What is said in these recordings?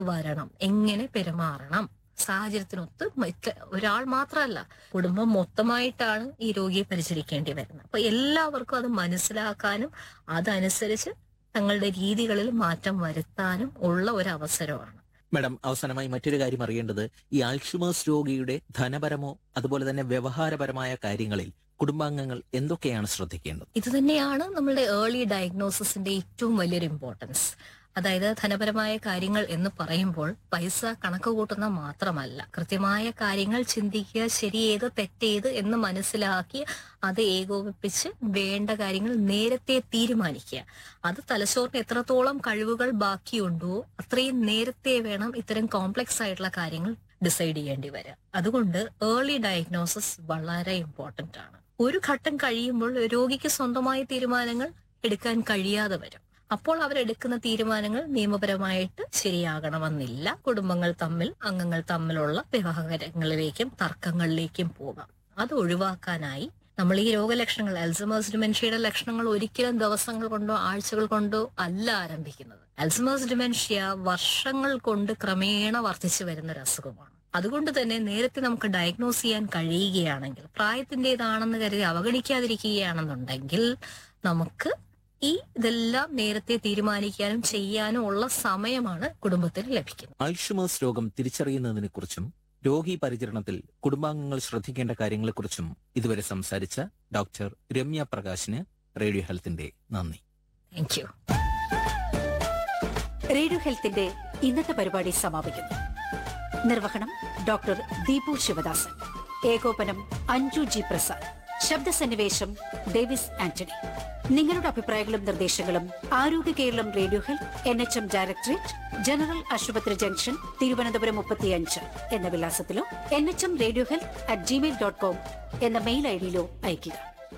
വരണം എങ്ങനെ പെരുമാറണം സാഹചര്യത്തിനൊത്ത് മറ്റ് ഒരാൾ മാത്രമല്ല കുടുംബം മൊത്തമായിട്ടാണ് ഈ രോഗിയെ പരിചരിക്കേണ്ടി വരുന്നത് അപ്പൊ എല്ലാവർക്കും അത് മനസ്സിലാക്കാനും അതനുസരിച്ച് തങ്ങളുടെ രീതികളിൽ മാറ്റം വരുത്താനും ഉള്ള ഒരു അവസരമാണ് മാഡം അവസാനമായി മറ്റൊരു കാര്യം അറിയേണ്ടത് ഈ ആൽഷിമേഴ്സ് രോഗിയുടെ ധനപരമോ അതുപോലെ തന്നെ വ്യവഹാരപരമായ കാര്യങ്ങളിൽ കുടുംബാംഗങ്ങൾ എന്തൊക്കെയാണ് ശ്രദ്ധിക്കേണ്ടത് ഇത് തന്നെയാണ് നമ്മളുടെ ഏർലി ഡയഗ്നോസിസിന്റെ ഏറ്റവും വലിയൊരു ഇമ്പോർട്ടൻസ് അതായത് ധനപരമായ കാര്യങ്ങൾ എന്ന് പറയുമ്പോൾ പൈസ കണക്ക് കൂട്ടുന്ന മാത്രമല്ല കൃത്യമായ കാര്യങ്ങൾ ചിന്തിക്കുക ശരിയേത് തെറ്റേത് എന്ന് മനസ്സിലാക്കി അത് ഏകോപിപ്പിച്ച് വേണ്ട കാര്യങ്ങൾ നേരത്തെ തീരുമാനിക്കുക അത് തലച്ചോറിന് എത്രത്തോളം കഴിവുകൾ ബാക്കിയുണ്ടോ അത്രയും നേരത്തെ വേണം ഇത്തരം കോംപ്ലക്സ് ആയിട്ടുള്ള കാര്യങ്ങൾ ഡിസൈഡ് ചെയ്യേണ്ടി വരിക അതുകൊണ്ട് ഏർലി ഡയഗ്നോസിസ് വളരെ ഇമ്പോർട്ടന്റ് ആണ് ഒരു ഘട്ടം കഴിയുമ്പോൾ രോഗിക്ക് സ്വന്തമായ തീരുമാനങ്ങൾ എടുക്കാൻ കഴിയാതെ വരും അപ്പോൾ അവരെടുക്കുന്ന തീരുമാനങ്ങൾ നിയമപരമായിട്ട് ശരിയാകണമെന്നില്ല കുടുംബങ്ങൾ തമ്മിൽ അംഗങ്ങൾ തമ്മിലുള്ള വ്യവഹാരങ്ങളിലേക്കും തർക്കങ്ങളിലേക്കും പോകാം അത് ഒഴിവാക്കാനായി നമ്മൾ ഈ രോഗലക്ഷണങ്ങൾ അൽസമേഴ്സ് ഡിമെൻഷ്യയുടെ ലക്ഷണങ്ങൾ ഒരിക്കലും ദിവസങ്ങൾ കൊണ്ടോ ആഴ്ചകൾ കൊണ്ടോ അല്ല ആരംഭിക്കുന്നത് അൽസമേഴ്സ് ഡിമെൻഷ്യ വർഷങ്ങൾ കൊണ്ട് ക്രമേണ വർദ്ധിച്ചു വരുന്ന ഒരു അസുഖമാണ് അതുകൊണ്ട് തന്നെ നേരത്തെ നമുക്ക് ഡയഗ്നോസ് ചെയ്യാൻ കഴിയുകയാണെങ്കിൽ പ്രായത്തിൻ്റെതാണെന്ന് കരുതി അവഗണിക്കാതിരിക്കുകയാണെന്നുണ്ടെങ്കിൽ നമുക്ക് ഈ ഇതെല്ലാം നേരത്തെ തീരുമാനിക്കാനും ചെയ്യാനും ഉള്ള സമയമാണ് കുടുംബത്തിന് ലഭിക്കുന്നത് ആൽഷിമേഴ്സ് രോഗം തിരിച്ചറിയുന്നതിനെ കുറിച്ചും രോഗി പരിചരണത്തിൽ കുടുംബാംഗങ്ങൾ ശ്രദ്ധിക്കേണ്ട കാര്യങ്ങളെക്കുറിച്ചും ഇതുവരെ സംസാരിച്ച ഡോക്ടർ രമ്യ പ്രകാശിന് റേഡിയോ ഹെൽത്തിന്റെ നന്ദി താങ്ക് യു റേഡിയോ ഹെൽത്തിന്റെ ഇന്നത്തെ പരിപാടി സമാപിക്കുന്നു നിർവഹണം ഡോക്ടർ ദീപു ശിവദാസൻ ഏകോപനം അഞ്ജു ജി പ്രസാദ് ശബ്ദസന്നിവേശം ഡേവിസ് ആന്റണി നിങ്ങളുടെ അഭിപ്രായങ്ങളും നിർദ്ദേശങ്ങളും ആരോഗ്യ Keralam radio health N H M directorate general ആശുപത്രി ജംഗ്ഷൻ തിരുവനന്തപുരം മുപ്പത്തിയഞ്ച് എന്ന വിലാസത്തിലോ N H M radio health at Gmail dot com എന്ന മെയിൽ ഐ ഡിയിലോ അയയ്ക്കുക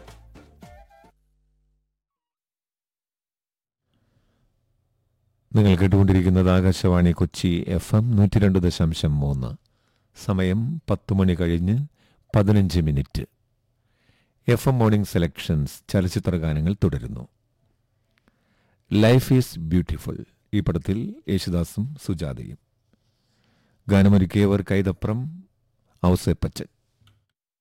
നിങ്ങൾ കേട്ടുകൊണ്ടിരിക്കുന്നത് ആകാശവാണി കൊച്ചി എഫ് എം നൂറ്റി രണ്ട് ദശാംശം മൂന്ന് സമയം പത്ത് മണി കഴിഞ്ഞ് പതിനഞ്ച് minute F M morning selections ചലച്ചിത്ര ഗാനങ്ങൾ തുടരുന്നു ലൈഫ് ഈസ് ബ്യൂട്ടിഫുൾ ഈ പടത്തിൽ യേശുദാസും സുജാതയും ഗാനമൊരുക്കിയവർ കൈതപ്രം ഔസേപ്പച്ചൻ